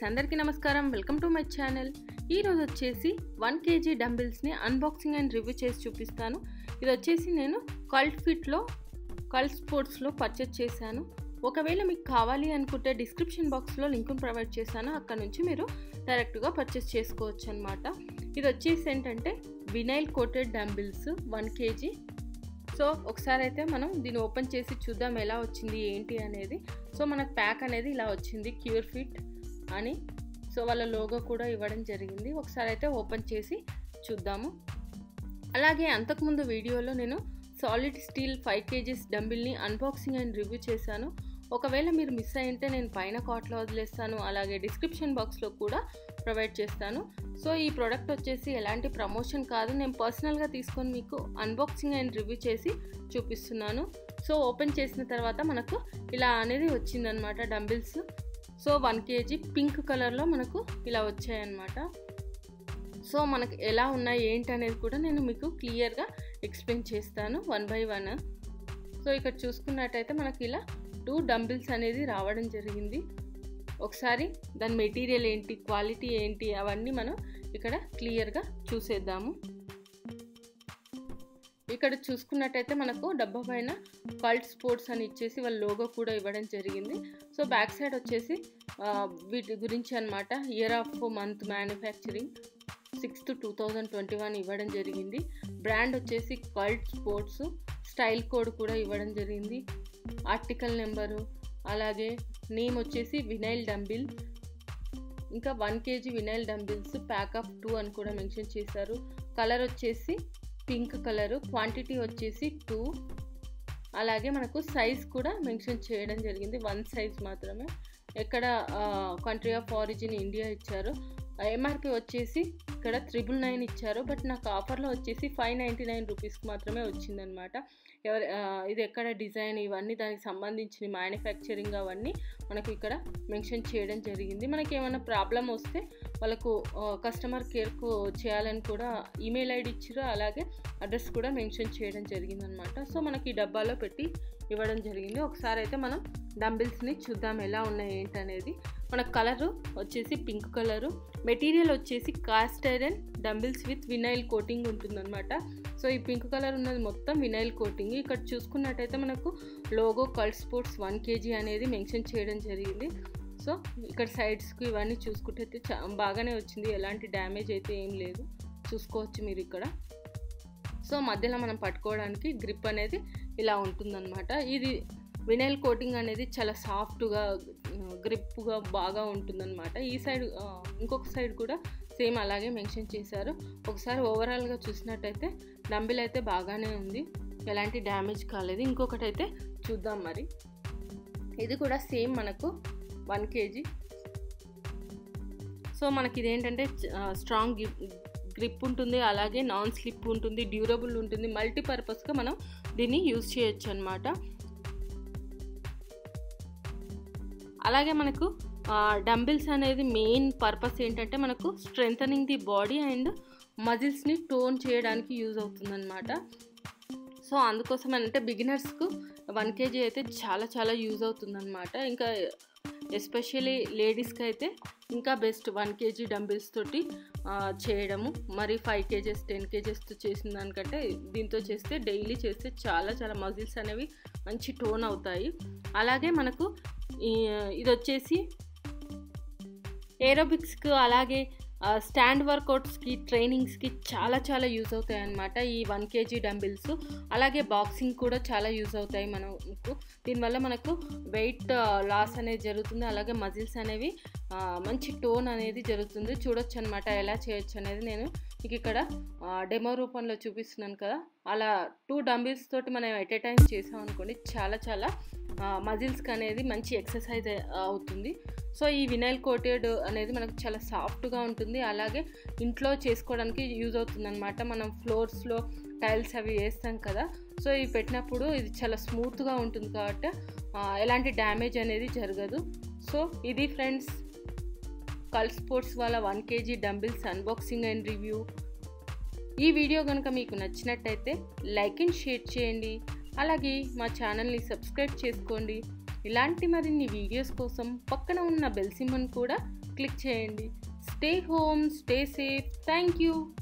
అందరికీ నమస్కారం welcome to my channel ఈరోజు వచ్చేసి వన్ కేజీ డంబిల్స్ని అన్బాక్సింగ్ అండ్ రివ్యూ చేసి చూపిస్తాను ఇది వచ్చేసి నేను కల్ట్ ఫిట్లో కల్ట్ స్పోర్ట్స్లో పర్చేస్ చేశాను ఒకవేళ మీకు కావాలి అనుకుంటే డిస్క్రిప్షన్ బాక్స్లో లింక్ను ప్రొవైడ్ చేశాను అక్కడ నుంచి మీరు డైరెక్ట్గా పర్చేస్ చేసుకోవచ్చు అనమాట ఇది వచ్చేసి ఏంటంటే vinyl coated dumbbells one KG so ఒకసారి అయితే మనం దీన్ని ఓపెన్ చేసి చూద్దాం ఎలా వచ్చింది ఏంటి అనేది సో మనకు ప్యాక్ అనేది ఇలా వచ్చింది క్యూర్ ఫిట్ అని సో వాళ్ళ లోగో కూడా ఇవ్వడం జరిగింది ఒకసారి అయితే ఓపెన్ చేసి చూద్దాము అలాగే అంతకుముందు వీడియోలో నేను సాలిడ్ స్టీల్ ఫైవ్ కేజీస్ డంబిల్ని అన్బాక్సింగ్ అండ్ రివ్యూ చేశాను ఒకవేళ మీరు మిస్ అయింటే నేను పైన కార్ట్లో వదిలేస్తాను అలాగే డిస్క్రిప్షన్ బాక్స్లో కూడా ప్రొవైడ్ చేస్తాను సో ఈ ప్రోడక్ట్ వచ్చేసి ఎలాంటి ప్రమోషన్ కాదు నేను పర్సనల్గా తీసుకొని మీకు అన్బాక్సింగ్ అండ్ రివ్యూ చేసి చూపిస్తున్నాను సో ఓపెన్ చేసిన తర్వాత మనకు ఇలా అనేది వచ్చిందనమాట dumbbells so one KG pink కలర్లో మనకు ఇలా వచ్చాయన్నమాట సో మనకు ఎలా ఉన్నాయి ఏంటి అనేది కూడా నేను మీకు క్లియర్గా ఎక్స్ప్లెయిన్ చేస్తాను వన్ బై వన్ సో ఇక్కడ చూసుకున్నట్టయితే మనకి ఇలా టూ డంబిల్స్ అనేది రావడం జరిగింది ఒకసారి దాని మెటీరియల్ ఏంటి క్వాలిటీ ఏంటి అవన్నీ మనం ఇక్కడ క్లియర్గా చూసేద్దాము ఇక్కడ చూసుకున్నట్టయితే మనకు డబ్బా పైన కల్ట్ స్పోర్ట్స్ అని ఇచ్చేసి వాళ్ళ లోగో కూడా ఇవ్వడం జరిగింది సో బ్యాక్ సైడ్ వచ్చేసి వీటి గురించి అనమాట year of month manufacturing sixth two thousand twenty one ఇవ్వడం జరిగింది బ్రాండ్ వచ్చేసి కల్ట్ స్పోర్ట్స్ స్టైల్ కోడ్ కూడా ఇవ్వడం జరిగింది ఆర్టికల్ నెంబరు అలాగే నేమ్ వచ్చేసి వినైల్ డంబిల్ ఇంకా one KG vinyl dumbbells pack of two అని కూడా మెన్షన్ చేశారు కలర్ వచ్చేసి పింక్ కలరు క్వాంటిటీ వచ్చేసి టూ అలాగే మనకు సైజ్ కూడా మెన్షన్ చేయడం జరిగింది వన్ సైజ్ మాత్రమే ఎక్కడ కంట్రీ ఆఫ్ ఆరిజిన్ ఇండియా ఇచ్చారు ఎంఆర్పి వచ్చేసి ఇక్కడ త్రిబుల్ నైన్ ఇచ్చారు బట్ నాకు ఆఫర్లో వచ్చేసి ఫైవ్ నైంటీ నైన్ రూపీస్కి మాత్రమే వచ్చిందనమాట ఎవరి ఇది ఎక్కడ డిజైన్ ఇవన్నీ దానికి సంబంధించిన మ్యానుఫ్యాక్చరింగ్ అవన్నీ మనకు ఇక్కడ మెన్షన్ చేయడం జరిగింది మనకి ఏమైనా ప్రాబ్లం వస్తే వాళ్ళకు కస్టమర్ కేర్కు చేయాలని కూడా ఈమెయిల్ ఐడి ఇచ్చారు అలాగే అడ్రస్ కూడా మెన్షన్ చేయడం జరిగిందనమాట సో మనకి ఈ డబ్బాలో పెట్టి ఇవ్వడం జరిగింది ఒకసారి అయితే మనం డంబిల్స్ని చూద్దాం ఎలా ఉన్నాయి ఏంటనేది మన కలరు వచ్చేసి పింక్ కలరు మెటీరియల్ వచ్చేసి cast iron dumbbells with vinyl coating ఉంటుందన్నమాట సో ఈ పింక్ కలర్ ఉన్నది మొత్తం వినైల్ కోటింగ్ ఇక్కడ చూసుకున్నట్టయితే మనకు logo cult sports one KG అనేది మెన్షన్ చేయడం జరిగింది సో ఇక్కడ సైడ్స్కి ఇవన్నీ చూసుకుంటే అయితే చా బాగానే వచ్చింది ఎలాంటి డ్యామేజ్ అయితే ఏం లేదు చూసుకోవచ్చు మీరు ఇక్కడ సో మధ్యలో మనం పట్టుకోవడానికి గ్రిప్ అనేది ఇలా ఉంటుందన్నమాట ఇది వినైల్ కోటింగ్ అనేది చాలా సాఫ్ట్గా గ్రిప్గా బాగా ఉంటుందన్నమాట ఈ సైడ్ ఇంకొక సైడ్ కూడా సేమ్ అలాగే మెన్షన్ చేశారు ఒకసారి ఓవరాల్గా చూసినట్టయితే డంబిల్ అయితే బాగానే ఉంది ఎలాంటి డ్యామేజ్ కాలేదు ఇంకొకటి అయితే చూద్దాం మరి ఇది కూడా సేమ్ మనకు వన్ కేజీ సో మనకి ఇదేంటంటే స్ట్రాంగ్ గ్రిప్ ఉంటుంది అలాగే నాన్ స్లిప్ ఉంటుంది డ్యూరబుల్ ఉంటుంది మల్టీపర్పస్గా మనం దీన్ని యూజ్ చేయొచ్చు అనమాట అలాగే మనకు డంబిల్స్ అనేది మెయిన్ పర్పస్ ఏంటంటే మనకు స్ట్రెంథనింగ్ ది బాడీ అండ్ మజిల్స్ని టోన్ చేయడానికి యూజ్ అవుతుందన్నమాట సో అందుకోసం అంటే బిగినర్స్కు వన్ కేజీ అయితే చాలా చాలా యూజ్ అవుతుందన్నమాట ఇంకా ఎస్పెషలీ లేడీస్కి అయితే ఇంకా బెస్ట్ వన్ కేజీ డంబిల్స్ తోటి చేయడము మరి ఫైవ్ కేజెస్ టెన్ కేజెస్తో చేసిన దానికంటే దీంతో చేస్తే డైలీ చేస్తే చాలా చాలా మజిల్స్ అనేవి మంచి టోన్ అవుతాయి అలాగే మనకు ఇది వచ్చేసి ఏరోబిక్స్కి అలాగే స్టాండ్ వర్కౌట్స్కి ట్రైనింగ్స్కి చాలా చాలా యూజ్ అవుతాయి అన్నమాట ఈ వన్ కేజీ డంబిల్స్ అలాగే బాక్సింగ్ కూడా చాలా యూజ్ అవుతాయి మనకు దీనివల్ల మనకు వెయిట్ లాస్ అనేది జరుగుతుంది అలాగే మజిల్స్ అనేవి మంచి టోన్ అనేది జరుగుతుంది చూడొచ్చు అనమాట ఎలా చేయొచ్చు అనేది నేను మీకు ఇక్కడ డెమో రూపంలో చూపిస్తున్నాను కదా అలా టూ డంబిల్స్ తోటి మనం ఎట్ ఏ టైం చేసాం అనుకోండి చాలా చాలా మజిల్స్కి అనేది మంచి ఎక్సర్సైజ్ అవుతుంది సో ఈ వినైల్ కోటెడ్ అనేది మనకు చాలా సాఫ్ట్గా ఉంటుంది అలాగే ఇంట్లో చేసుకోవడానికి యూజ్ అవుతుంది అనమాట మనం ఫ్లోర్స్లో టైల్స్ అవి వేస్తాం కదా సో ఇవి పెట్టినప్పుడు ఇది చాలా స్మూత్గా ఉంటుంది కాబట్టి ఎలాంటి డ్యామేజ్ అనేది జరగదు సో ఇది ఫ్రెండ్స్ కల్ స్పోర్ట్స్ వాళ్ళ one KG dumbbells unboxing and review ఈ వీడియో కనుక మీకు నచ్చినట్టయితే లైక్ అండ్ షేర్ చేయండి అలాగే మా ఛానల్ని సబ్స్క్రైబ్ చేసుకోండి ఇలాంటి మరిన్ని వీడియోస్ కోసం పక్కన ఉన్న బెల్ సింబల్ కూడా క్లిక్ చేయండి stay home stay safe thank you